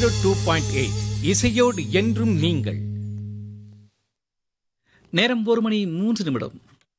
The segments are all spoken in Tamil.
ஜீரோ டூ பாயிண்ட் எயிட் இசையோடு என்றும் நீங்கள் நேரம் ஒரு மணி மூன்று நிமிடம்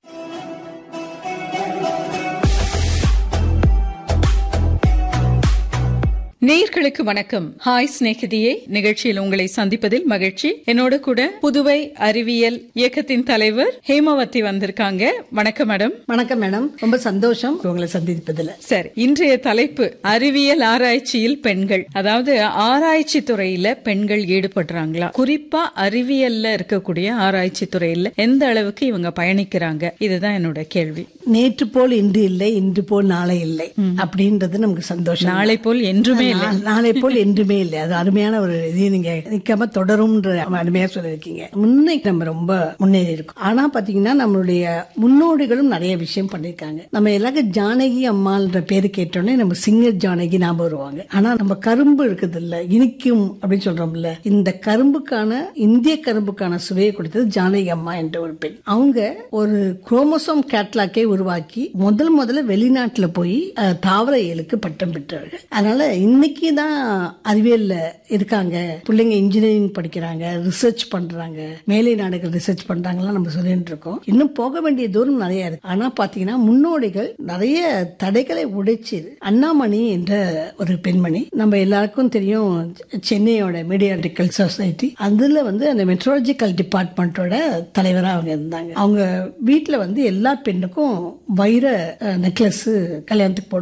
நேயர்களுக்கு வணக்கம் ஹாய் சிநேகிதியே நிகழ்ச்சியில் உங்களை சந்திப்பதில் மகிழ்ச்சி என்னோட கூட புதுவை அறிவியல் இயக்கத்தின் தலைவர் ஹேமாவதி வந்திருக்காங்க வணக்கம் மேடம் வணக்கம் மேடம் ரொம்ப சந்தோஷம் உங்களை சந்திப்பதில் சரி இன்றைய தலைப்பு அறிவியல் ஆராய்ச்சியில் பெண்கள் அதாவது ஆராய்ச்சி துறையில பெண்கள் ஈடுபடுறாங்களா குறிப்பா அறிவியல்ல இருக்கக்கூடிய ஆராய்ச்சி துறையில எந்த அளவுக்கு இவங்க பயணிக்கிறாங்க இதுதான் என்னோட கேள்வி நேற்று போல் இன்று இல்லை இன்று போல் நாளை இல்லை அப்படின்றது நமக்கு சந்தோஷம் நாளை போல் என்றுமே இல்லை நா- நாளை போல் என்றுமே இல்லை அது அருமையான ஒரு இது நீங்க நிக்காம தொடரும்ன்ற அருமையா சொல்லிருக்கீங்க முன்னைக்கு நம்ம ரொம்ப முன்னேறி இருக்கோம் ஆனா பாத்தீங்கன்னா நம்மளுடைய முன்னோடிகளும் நிறைய விஷயம் பண்ணிருக்காங்க நம்ம எல்லாருக்கும் ஜானகி அம்மான்ற பேரு கேட்டோன்னே நம்ம சிங்கர் ஜானகி ஞாபகம் வருவாங்க ஆனா நம்ம கரும்பு இருக்குது இல்ல இனிக்கும் அப்படின்னு சொல்றோம்ல இந்த கரும்புக்கான இந்திய கரும்புக்கான சுவையை கொடுத்தது ஜானகி அம்மா என்ற ஒரு பெண் அவங்க ஒரு குரோமோசோம் கேட்லாக்கை உருவாக்கி முதல் முதல்ல வெளிநாட்டுல போய் அஹ், தாவர இயலுக்கு பட்டம் பெற்றவர்கள் அதனால இன்னைக்கு தான் அறிவியல்ல இருக்காங்க பிள்ளைங்க இன்ஜினியரிங் படிக்கிறாங்க ரிசர்ச் பண்றாங்க மேலை நாடுகள் ரிசர்ச் பண்றாங்கலாம் நம்ம சொல்லிட்டு இருக்கோம் இன்னும் போக வேண்டிய தூரம் நிறைய இருக்கு ஆனா பாத்தீங்கன்னா முன்னோடிகள் நிறைய தடைகளை உடைச்சு அண்ணாமணி என்ற ஒரு பெண்மணி நம்ம எல்லாருக்கும் தெரியும் சென்னையோட மீடியாட்டிக்கல் சொசைட்டி அதுல வந்து அந்த மெட்ரோலஜிக்கல் டிபார்ட்மெண்ட்டோட தலைவரா அவங்க இருந்தாங்க அவங்க வீட்டுல வந்து எல்லா பெண்ணுக்கும் வைர நெக்லஸ் கல்யாணத்துக்கு போடுவாங்க